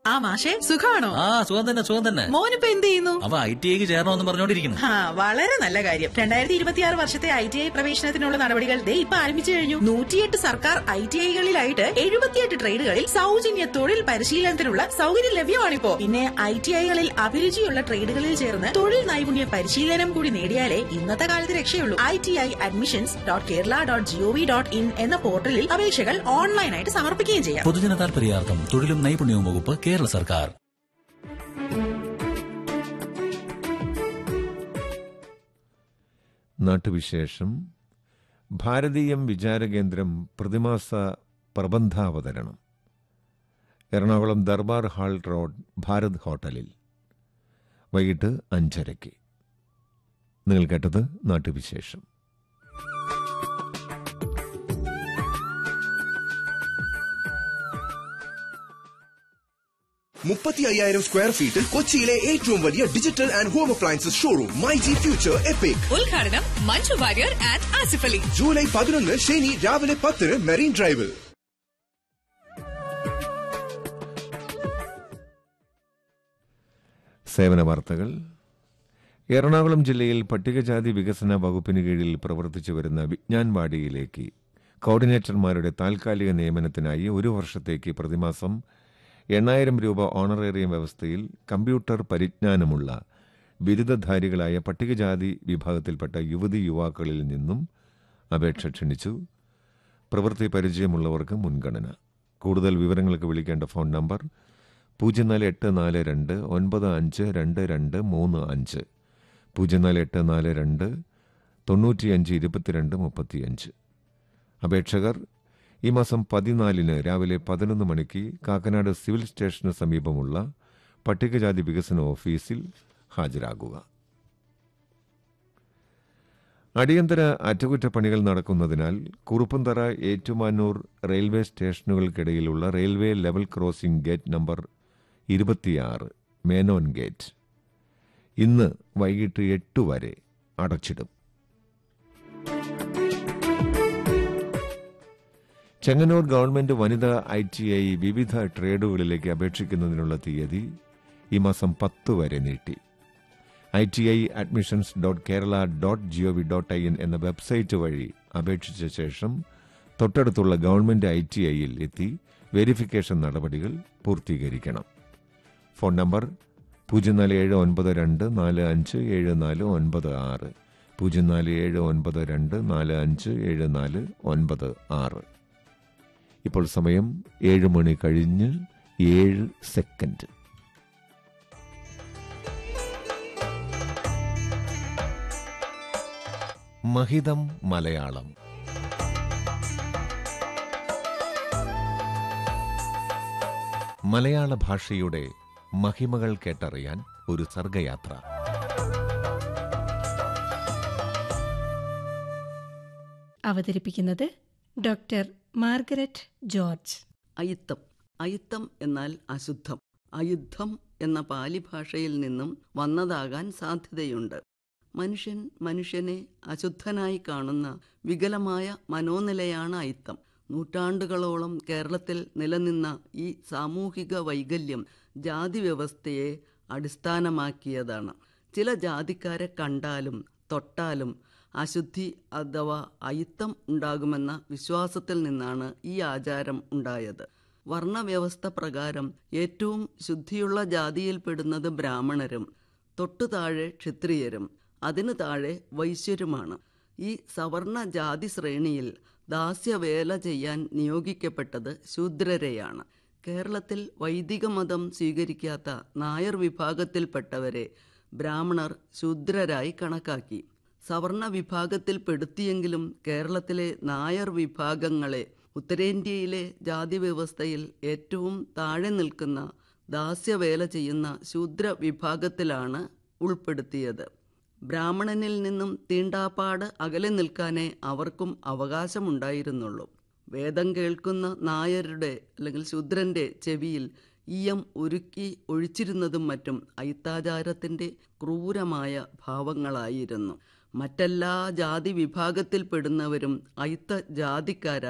ആ മാഷെ സുഖാണോ ആ സുഖം തന്നെ സുഖം തന്നെ മോനിപ്പോ എന്ത് ചെയ്യുന്നു അവ ഐ ടി ഐക്ക് ചേരണമെന്ന് പറഞ്ഞോണ്ടിരിക്കുന്നു ആ വളരെ നല്ല കാര്യം രണ്ടായിരത്തി ഇരുപത്തിയാറ് വർഷത്തെ ഐ ടി ഐ പ്രവേശനത്തിനുള്ള നടപടികൾ ദേ ഇപ്പൊ ആരംഭിച്ചു കഴിഞ്ഞു നൂറ്റിയെട്ട് സർക്കാർ ഐ ടി ഐകളിലായിട്ട് എഴുപത്തിയെട്ട് ട്രേഡുകളിൽ സൗജന്യ തൊഴിൽ പരിശീലനത്തിനുള്ള സൗകര്യം ലഭ്യമാണിപ്പോ പിന്നെ ഐ ടി ഐകളിൽ അഭിരുചിയുള്ള ട്രേഡുകളിൽ ചേർന്ന് തൊഴിൽ നൈപുണ്യ പരിശീലനം കൂടി നേടിയാലേ ഇന്നത്തെ കാലത്ത് രക്ഷയുള്ളൂ I T I admissions dot Kerala dot GOV dot in എന്ന പോർട്ടലിൽ അപേക്ഷകൾ ഓൺലൈനായിട്ട് സമർപ്പിക്കുകയും ചെയ്യാം പൊതുജന താൽപര്യാർത്ഥം തൊഴിലും നൈപുണ്യവും വകുപ്പ് കേരള സർക്കാർ നാട്ടുവിശേഷം ഭാരതീയം വിചാരകേന്ദ്രം പ്രതിമാസ പ്രബന്ധാവതരണം എറണാകുളം ദർബാർ ഹാൾ റോഡ് ഭാരത് ഹോട്ടലിൽ വൈകിട്ട് അഞ്ചരയ്ക്ക് നിങ്ങൾ കേട്ടത് നാട്ടുവിശേഷം മുപ്പത്തി അയ്യായിരം സ്ക്വയർ ഫീറ്റിൽ കൊച്ചിയിലെ ഏറ്റവും വലിയ digital and home appliances showroom my G future epic ഉദ്ഘാടനം മഞ്ജു വാര്യർ ആൻഡ് ആസിഫ് അലി ജൂലൈ പതിനൊന്ന് ശനി രാവിലെ പത്തിന് മെറീൻ ഡ്രൈവിൽ സേവന വാർത്തകൾ എറണാകുളം ജില്ലയിൽ പട്ടികജാതി വികസന വകുപ്പിന് കീഴിൽ പ്രവർത്തിച്ചു വരുന്ന വിജ്ഞാൻവാടിയിലേക്ക് കോർഡിനേറ്റർമാരുടെ താൽക്കാലിക നിയമനത്തിനായി ഒരു വർഷത്തേക്ക് പ്രതിമാസം എണ്ണായിരം രൂപ ഓണറേറിയം വ്യവസ്ഥയിൽ കമ്പ്യൂട്ടർ പരിജ്ഞാനമുള്ള ബിരുദധാരികളായ പട്ടികജാതി വിഭാഗത്തിൽപ്പെട്ട യുവതി യുവാക്കളിൽ നിന്നും അപേക്ഷ ക്ഷണിച്ചു പ്രവൃത്തി പരിചയമുള്ളവർക്ക് മുൻഗണന കൂടുതൽ വിവരങ്ങൾക്ക് വിളിക്കേണ്ട ഫോൺ നമ്പർ പൂജ്യം നാല് എട്ട് നാല് രണ്ട് ഒൻപത് അഞ്ച് രണ്ട് രണ്ട് മൂന്ന് അഞ്ച് പൂജ്യം നാല് എട്ട് നാല് രണ്ട് തൊണ്ണൂറ്റിയഞ്ച് ഇരുപത്തിരണ്ട് മുപ്പത്തിയഞ്ച് അപേക്ഷകർ ഈ മാസം പതിനാലിന് രാവിലെ പതിനൊന്ന് മണിക്ക് കാക്കനാട് സിവിൽ സ്റ്റേഷന് സമീപമുള്ള പട്ടികജാതി വികസന ഓഫീസിൽ ഹാജരാകുക അടിയന്തര അറ്റകുറ്റപ്പണികൾ നടക്കുന്നതിനാൽ കുറുപ്പന്തറ ഏറ്റുമാനൂർ റെയിൽവേ സ്റ്റേഷനുകൾക്കിടയിലുള്ള railway level crossing gate number ഇരുപത്തിയാറ് മേനോൻ ഗേറ്റ് ഇന്ന് വൈകിട്ട് എട്ട് വരെ അടച്ചിടും ചെങ്ങന്നൂർ ഗവൺമെന്റ് വനിതാ ഐ ടി ഐ വിവിധ ട്രേഡുകളിലേക്ക് അപേക്ഷിക്കുന്നതിനുള്ള തീയതി ഈ മാസം പത്ത് വരെ നീട്ടി I T I admissions dot Kerala dot GOV dot I N എന്ന വെബ്സൈറ്റ് വഴി അപേക്ഷിച്ച ശേഷം തൊട്ടടുത്തുള്ള ഗവൺമെന്റ് ഐ ടി ഐയിൽ എത്തി വെരിഫിക്കേഷൻ നടപടികൾ പൂർത്തീകരിക്കണം ഫോൺ നമ്പർ പൂജ്യം നാല് ഏഴ് ഒൻപത് രണ്ട് നാല് അഞ്ച് ഏഴ് നാല് ഒൻപത് ആറ് പൂജ്യം നാല് ഏഴ് ഒൻപത് രണ്ട് നാല് അഞ്ച് ഏഴ് നാല് ഒൻപത് ആറ് ഇപ്പോൾ സമയം ഏഴ് മണി കഴിഞ്ഞ് ഏഴ് സെക്കൻഡ് മഹിതം മലയാളം മലയാള ഭാഷയുടെ മഹിമകൾ കേട്ടറിയാൻ ഒരു സർഗയാത്ര അവതരിപ്പിക്കുന്നത് ഡോക്ടർ മാർഗരറ്റ് ജോർജ് അയിത്തം അയിത്തം എന്നാൽ അശുദ്ധം അയുദ്ധം എന്ന പാലി ഭാഷയിൽ നിന്നും വന്നതാകാൻ സാധ്യതയുണ്ട് മനുഷ്യൻ മനുഷ്യനെ അശുദ്ധനായി കാണുന്ന വികലമായ മനോനിലയാണ് അയിത്തം നൂറ്റാണ്ടുകളോളം കേരളത്തിൽ നിലനിന്ന ഈ സാമൂഹിക വൈകല്യം ജാതി വ്യവസ്ഥയെ അടിസ്ഥാനമാക്കിയതാണ് ചില ജാതിക്കാരെ കണ്ടാലും തൊട്ടാലും അശുദ്ധി അഥവാ അയിത്തം ഉണ്ടാകുമെന്ന വിശ്വാസത്തിൽ നിന്നാണ് ഈ ആചാരം ഉണ്ടായത് വർണ്ണവ്യവസ്ഥ പ്രകാരം ഏറ്റവും ശുദ്ധിയുള്ള ജാതിയിൽപ്പെടുന്നത് ബ്രാഹ്മണരും തൊട്ടു താഴെ ക്ഷത്രിയരും അതിനു താഴെ വൈശ്യരുമാണ് ഈ സവർണ ജാതി ശ്രേണിയിൽ ദാസ്യവേല ചെയ്യാൻ നിയോഗിക്കപ്പെട്ടത് ശൂദ്രരെയാണ് കേരളത്തിൽ വൈദിക മതം സ്വീകരിക്കാത്ത നായർ വിഭാഗത്തിൽപ്പെട്ടവരെ ബ്രാഹ്മണർ ശൂദ്രരായി കണക്കാക്കി സവർണ വിഭാഗത്തിൽ പെടുത്തിയെങ്കിലും കേരളത്തിലെ നായർ വിഭാഗങ്ങളെ ഉത്തരേന്ത്യയിലെ ജാതി വ്യവസ്ഥയിൽ ഏറ്റവും താഴെ നിൽക്കുന്ന ദാസ്യവേല ചെയ്യുന്ന ശൂദ്ര വിഭാഗത്തിലാണ് ഉൾപ്പെടുത്തിയത് ബ്രാഹ്മണനിൽ നിന്നും തീണ്ടാപ്പാട് അകലെ നിൽക്കാനേ അവർക്കും അവകാശമുണ്ടായിരുന്നുള്ളൂ വേദം കേൾക്കുന്ന നായരുടെ അല്ലെങ്കിൽ ശൂദ്രന്റെ ചെവിയിൽ ഈയം ഉരുക്കി ഒഴിച്ചിരുന്നതും മറ്റും അയിത്താചാരത്തിൻ്റെ ക്രൂരമായ ഭാവങ്ങളായിരുന്നു മറ്റെല്ലാ ജാതി വിഭാഗത്തിൽപ്പെടുന്നവരും അയിത്ത ജാതിക്കാരായി